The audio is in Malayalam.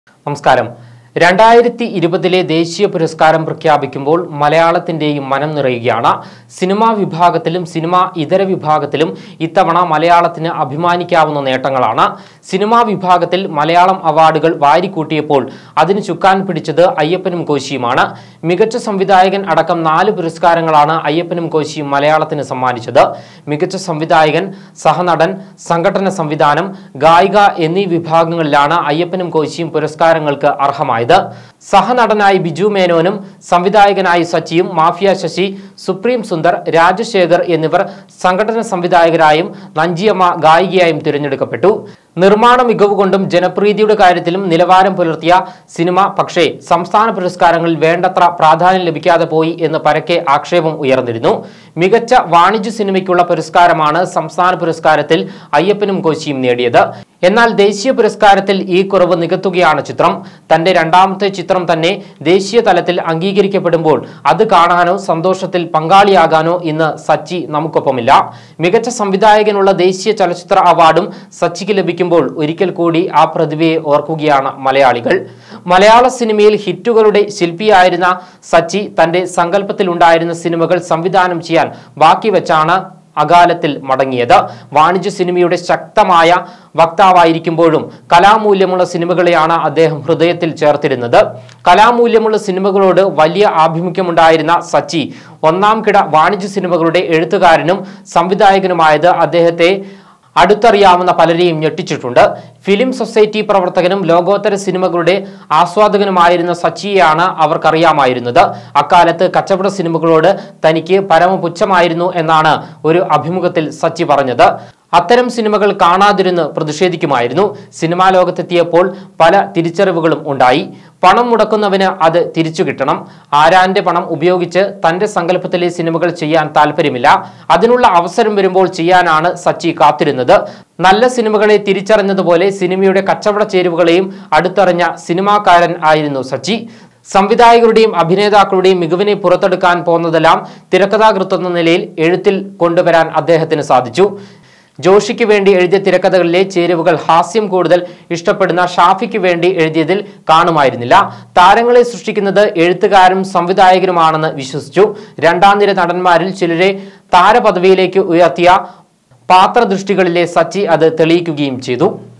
നമസ്കാരം രണ്ടായിരത്തി ഇരുപതിലെ ദേശീയ പുരസ്കാരം പ്രഖ്യാപിക്കുമ്പോൾ മലയാളത്തിന്റെയും മനം നിറയുകയാണ് സിനിമാ വിഭാഗത്തിലും സിനിമ ഇതര വിഭാഗത്തിലും ഇത്തവണ മലയാളത്തിന് അഭിമാനിക്കാവുന്ന നേട്ടങ്ങളാണ് സിനിമാ വിഭാഗത്തിൽ മലയാളം അവാർഡുകൾ വാരിക്കൂട്ടിയപ്പോൾ അതിന് ചുക്കാൻ പിടിച്ചത് അയ്യപ്പനും കോശിയുമാണ് മികച്ച സംവിധായകൻ അടക്കം നാല് പുരസ്കാരങ്ങളാണ് അയ്യപ്പനും കോശിയും മലയാളത്തിന് സമ്മാനിച്ചത് മികച്ച സംവിധായകൻ സഹനടൻ സംഘടന സംവിധാനം ഗായിക എന്നീ വിഭാഗങ്ങളിലാണ് അയ്യപ്പനും കോശിയും പുരസ്കാരങ്ങൾക്ക് അർഹമായത് സഹനടനായി ബിജു മേനോനും സംവിധായകനായി സച്ചിയും മാഫിയ ശശി സുപ്രീം സുന്ദർ രാജശേഖർ എന്നിവർ സംഘടന സംവിധായകരായും നഞ്ചിയമ്മ ഗായികയായും തിരഞ്ഞെടുക്കപ്പെട്ടു നിർമ്മാണ മികവ് കൊണ്ടും ജനപ്രീതിയുടെ കാര്യത്തിലും നിലവാരം പുലർത്തിയ സിനിമ പക്ഷേ സംസ്ഥാന പുരസ്കാരങ്ങളിൽ വേണ്ടത്ര പ്രാധാന്യം ലഭിക്കാതെ പോയി എന്ന് പരക്കെ ആക്ഷേപം ഉയർന്നിരുന്നു മികച്ച വാണിജ്യ സിനിമയ്ക്കുള്ള പുരസ്കാരമാണ് സംസ്ഥാന പുരസ്കാരത്തിൽ അയ്യപ്പനും കോശിയും നേടിയത് എന്നാൽ ദേശീയ പുരസ്കാരത്തിൽ ഈ കുറവ് നികത്തുകയാണ് ചിത്രം തന്റെ രണ്ടാമത്തെ ചിത്രം തന്നെ ദേശീയ തലത്തിൽ അംഗീകരിക്കപ്പെടുമ്പോൾ അത് കാണാനോ സന്തോഷത്തിൽ പങ്കാളിയാകാനോ ഇന്ന് സച്ചി നമുക്കൊപ്പമില്ല മികച്ച സംവിധായകനുള്ള ദേശീയ ചലച്ചിത്ര അവാർഡും സച്ചിക്ക് ലഭിക്കുമ്പോൾ ഒരിക്കൽ കൂടി ആ പ്രതിഭയെ ഓർക്കുകയാണ് മലയാളികൾ മലയാള സിനിമയിൽ ഹിറ്റുകളുടെ ശില്പിയായിരുന്ന സച്ചി തന്റെ സങ്കല്പത്തിലുണ്ടായിരുന്ന സിനിമകൾ സംവിധാനം ചെയ്യാൻ ബാക്കി വെച്ചാണ് അകാലത്തിൽ മടങ്ങിയത് വാണിജ്യ സിനിമയുടെ ശക്തമായ വക്താവായിരിക്കുമ്പോഴും കലാമൂല്യമുള്ള സിനിമകളെയാണ് അദ്ദേഹം ഹൃദയത്തിൽ ചേർത്തിരുന്നത് കലാമൂല്യമുള്ള സിനിമകളോട് വലിയ ആഭിമുഖ്യമുണ്ടായിരുന്ന സച്ചി ഒന്നാം കിട വാണിജ്യ സിനിമകളുടെ എഴുത്തുകാരനും സംവിധായകനുമായത് അദ്ദേഹത്തെ അടുത്തറിയാവുന്ന പലരെയും ഞെട്ടിച്ചിട്ടുണ്ട് ഫിലിം സൊസൈറ്റി പ്രവർത്തകനും ലോകോത്തര സിനിമകളുടെ ആസ്വാദകനുമായിരുന്ന സച്ചിയെയാണ് അവർക്കറിയാമായിരുന്നത് അക്കാലത്ത് കച്ചവട സിനിമകളോട് തനിക്ക് പരമപുച്ഛമായിരുന്നു എന്നാണ് ഒരു അഭിമുഖത്തിൽ സച്ചി പറഞ്ഞത് അത്തരം സിനിമകൾ കാണാതിരുന്ന് പ്രതിഷേധിക്കുമായിരുന്നു സിനിമാ ലോകത്തെത്തിയപ്പോൾ പല തിരിച്ചറിവുകളും ഉണ്ടായി പണം മുടക്കുന്നവന് അത് തിരിച്ചു കിട്ടണം ആരാന്റെ പണം ഉപയോഗിച്ച് തന്റെ സങ്കല്പത്തിലെ സിനിമകൾ ചെയ്യാൻ താല്പര്യമില്ല അതിനുള്ള അവസരം വരുമ്പോൾ ചെയ്യാനാണ് സച്ചി കാത്തിരുന്നത് നല്ല സിനിമകളെ തിരിച്ചറിഞ്ഞതുപോലെ സിനിമയുടെ കച്ചവട ചേരുവകളെയും അടുത്തറിഞ്ഞ സിനിമാക്കാരൻ ആയിരുന്നു സച്ചി സംവിധായകരുടെയും അഭിനേതാക്കളുടെയും മികവിനെ പുറത്തെടുക്കാൻ പോകുന്നതെല്ലാം തിരക്കഥാകൃത്ത് എന്ന നിലയിൽ എഴുത്തിൽ കൊണ്ടുവരാൻ അദ്ദേഹത്തിന് സാധിച്ചു ജോഷിക്ക് വേണ്ടി എഴുതിയ തിരക്കഥകളിലെ ചേരുവകൾ ഹാസ്യം കൂടുതൽ ഇഷ്ടപ്പെടുന്ന ഷാഫിക്ക് വേണ്ടി എഴുതിയതിൽ കാണുമായിരുന്നില്ല താരങ്ങളെ സൃഷ്ടിക്കുന്നത് എഴുത്തുകാരും സംവിധായകരുമാണെന്ന് വിശ്വസിച്ചു രണ്ടാം നിര നടന്മാരിൽ ചിലരെ താരപദവിയിലേക്ക് ഉയർത്തിയ പാത്രദൃഷ്ടികളിലെ സച്ചി അത് തെളിയിക്കുകയും ചെയ്തു